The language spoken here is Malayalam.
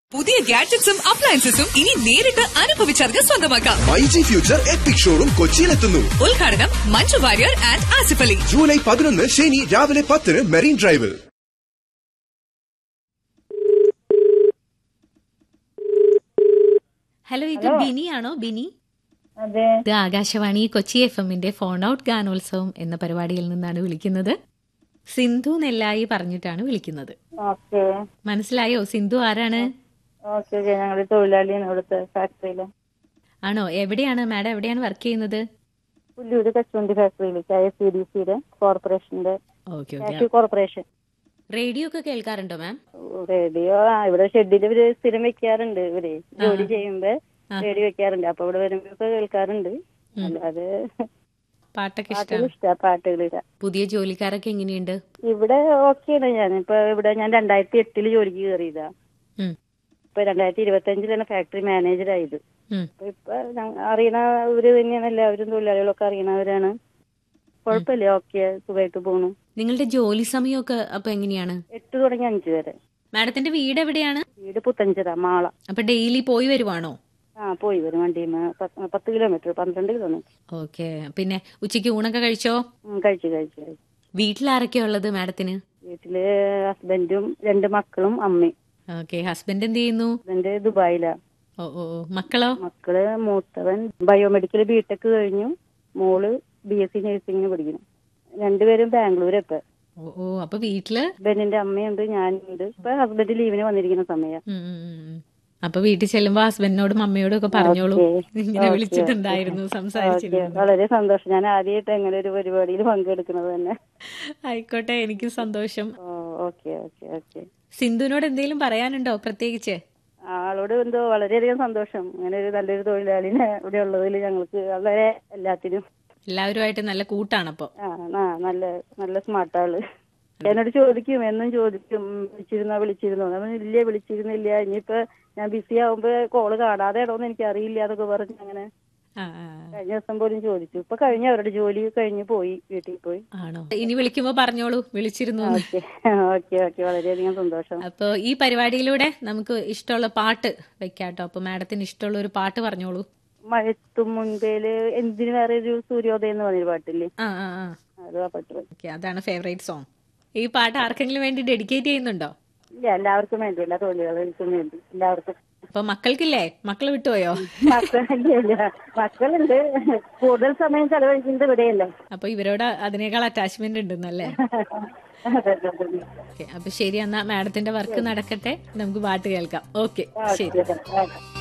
പുതിയ ഗാഡ്ജറ്റ്സും അപ്ലയൻസസും ഇനി നേരിട്ട് അനുഭവിച്ചറിഞ്ഞ് സ്വന്തമാക്കാം my G future epic showroom കൊച്ചിയിലെത്തുന്നു ഉദ്ഘാടനം മഞ്ജു വാര്യർ ആൻഡ് ആസിഫ് അലി ജൂലൈ പതിനൊന്ന് ശനി രാവിലെ പത്തിന് മെറീൻ ഡ്രൈവിൽ ഹലോ ഇത് ബിനിയാണോ ബിനി അതെ ഇത് ആകാശവാണി കൊച്ചി എഫ് എമ്മിന്റെ ഫോൺ ഔട്ട് ഗാനോത്സവം എന്ന പരിപാടിയിൽ നിന്നാണ് വിളിക്കുന്നത് സിന്ധു നെല്ലായി പറഞ്ഞിട്ടാണ് വിളിക്കുന്നത് ഓക്കെ മനസ്സിലായോ സിന്ധു ആരാണ് ഓക്കെ ഓക്കെ ഞങ്ങൾ തൊഴിലാളിയാണ് ഇവിടുത്തെ ഫാക്ടറിയില് ആണോ എവിടെയാണ് മാഡം എവിടെയാണ് വർക്ക് ചെയ്യുന്നത് പുല്ലൂര് കശുവണ്ടി ഫാക്ടറിയിൽ കെ എസ് സി ഡി സിയുടെ കോർപ്പറേഷന്റെ okay cashew okay corporation radio ഒക്കെ കേൾക്കാറുണ്ടോ മാം റേഡിയോ ആ ഇവിടെ ഷെഡിൽ ഇവര് സ്ഥിരം വെക്കാറുണ്ട് ഇവര് ജോലി ചെയ്യുമ്പോ ആ. റേഡിയോ വെക്കാറുണ്ട് അപ്പൊ ഇവിടെ വരുമ്പോ കേൾക്കാറുണ്ട് അല്ലാതെ പാട്ടൊക്കെ പാട്ടുകൾ ഇഷ്ടമാണ് ഇഷ്ടാ പാട്ടുകളില്ല പുതിയ ജോലിക്കാരൊക്കെ എങ്ങനെയുണ്ട് ഇവിടെ ഓക്കെയാണ് ഞാൻ ഇപ്പൊ ഇവിടെ ഞാൻ രണ്ടായിരത്തി എട്ടില് ജോലിക്ക് കയറിയതാ ഉം, ഇപ്പൊ രണ്ടായിരത്തി ഇരുപത്തി അഞ്ചിലാണ് ഫാക്ടറി മാനേജർ ആയത് ഉം. അപ്പൊ ഇപ്പൊ ഞങ്ങ- അറിയണവര് തന്നെയാണ് എല്ലാവരും തൊഴിലാളികളൊക്കെ അറിയണവരാണ് കുഴപ്പമില്ല ഓക്കെ സുഖമായിട്ട് പോണു നിങ്ങളുടെ ജോലി സമയമൊക്കെ അപ്പൊ എങ്ങനെയാണ് എട്ട് തുടങ്ങി അഞ്ച് വരെ മാഡത്തിന്റെ വീട് എവിടെയാണ് വീട് പുത്തഞ്ചിറ മാള അപ്പൊ ഡെയിലി പോയി വരുവാണോ ആ പോയി വരും വണ്ടിയുമ്മ പത്ത് പത്ത് കിലോമീറ്റർ പന്ത്രണ്ട് കിലോമീറ്റർ ഓക്കെ പിന്നെ ഉച്ചയ്ക്ക് ഊണൊക്കെ കഴിച്ചോ ഉം, കഴിച്ചു കഴിച്ചു കഴിച്ചു വീട്ടിലാരൊക്കെയാ ഉള്ളത് മാഡത്തിന് വീട്ടില് ഹസ്ബൻഡും രണ്ട് മക്കളും അമ്മയും ഓക്കെ ഹസ്ബൻഡ് എന്ത് ചെയ്യുന്നു ഹസ്ബൻഡ് ദുബായിലാ ഓ ഓ ഓ. മക്കളോ മക്കള് മൂത്തവൻ ബയോമെഡിക്കൽ ബിടെക് കഴിഞ്ഞു മോള് ബി എസ് സി നഴ്സിംഗിന് പഠിക്കുന്നു രണ്ടുപേരും ബാംഗ്ലൂർ ഇപ്പൊ ഓ ഓ അപ്പൊ വീട്ടില് ഹസ്ബൻഡിന്റെ അമ്മയുണ്ട് ഞാനുണ്ട് ഇപ്പൊ ഹസ്ബൻഡ് ലീവിന് വന്നിരിക്കുന്ന സമയം ഉം, ഉം, ഉം, ഉം. അപ്പൊ വീട്ടിൽ ചെല്ലുമ്പോ ഹസ്ബൻഡിനോടും അമ്മയോടും ഒക്കെ പറഞ്ഞോളൂ ഓക്കേ. ഇങ്ങനെ ഓക്കേ, വിളിച്ചിട്ടുണ്ടായിരുന്നു ഓക്കേ. സംസാരിച്ചിരുന്നു വളരെ സന്തോഷം ഞാൻ ആദ്യമായിട്ട് അങ്ങനെ ഒരു പരിപാടിയിൽ പങ്കെടുക്കുന്നത് തന്നെ ആയിക്കോട്ടെ എനിക്ക് സന്തോഷം ഓക്കെ ഓക്കെ ഓക്കെ സിന്ധുവിനോട് എന്തെങ്കിലും പറയാനുണ്ടോ പ്രത്യേകിച്ച് ആളോട് എന്തോ വളരെയധികം സന്തോഷം അങ്ങനെ ഒരു നല്ലൊരു തൊഴിലാളിനെ ഇവിടെ ഉള്ളതിൽ ഞങ്ങൾക്ക് വളരെ എല്ലാത്തിനും എല്ലാവരുമായിട്ട് നല്ല കൂട്ടാണപ്പോ ആ ആ, നല്ല നല്ല സ്മാർട്ട് ആള് എന്നോട് ചോദിക്കും എന്നും ചോദിക്കും ഉം, വിളിച്ചിരുന്നോ വിളിച്ചിരുന്നോ നമ്മൾ ഇല്ല വിളിച്ചിരുന്നില്ല ഇനിയിപ്പോ ഞാൻ ബിസി ആവുമ്പോ കോള് കാണാതെ ഇടോന്ന് എനിക്ക് അറിയില്ല എന്നൊക്കെ പറഞ്ഞ് അങ്ങനെ ആ, ആ. കഴിഞ്ഞ ദിവസം പോലും ചോദിച്ചു ഇപ്പൊ കഴിഞ്ഞ അവരുടെ ജോലി കഴിഞ്ഞ് പോയി വീട്ടിൽ പോയി ആണോ ഇനി വിളിക്കുമ്പോ പറഞ്ഞോളൂ വിളിച്ചിരുന്നു എന്ന്. ഓക്കെ ഓക്കെ ഓക്കെ വളരെയധികം സന്തോഷം അപ്പൊ ഈ പരിപാടിയിലൂടെ നമുക്ക് ഇഷ്ടമുള്ള പാട്ട് വെക്കാട്ടോ അപ്പൊ മാഡത്തിന് ഇഷ്ടമുള്ള ഒരു പാട്ട് പറഞ്ഞോളൂ മഴത്തും മുൻപേല് എന്തിനു വേറെ ഒരു സൂര്യോദയം എന്ന് പറഞ്ഞൊരു പാട്ടില്ലേ ആ ആ ആ അത് ആ പാട്ട് പോയി ഓക്കെ അതാണ് ഫേവറേറ്റ് സോങ് ഈ പാട്ട് ആർക്കെങ്കിലും വേണ്ടി ഡെഡിക്കേറ്റ് ചെയ്യുന്നുണ്ടോ ഇല്ല എല്ലാവർക്കും വേണ്ടി എല്ലാ തൊഴിലാളികൾക്കും വേണ്ടി എല്ലാവർക്കും അപ്പൊ മക്കൾക്കില്ലേ മക്കൾ വിട്ടുപോയോ മക്കളില്ല മക്കളുണ്ട് കൂടുതൽ സമയം ചെലവഴിക്കുന്നത് ഇവിടെയല്ലേ അപ്പൊ ഇവരോട് അതിനേക്കാൾ അറ്റാച്ച്മെന്റ് ഉണ്ടെന്നല്ലേ അതെ അതെ അതെ ഓക്കെ അപ്പൊ ശരി എന്നാ മാഡത്തിന്റെ വർക്ക് നടക്കട്ടെ നമുക്ക് പാട്ട് കേൾക്കാം ഓക്കെ ശരി ഓക്കെ ഓക്കെ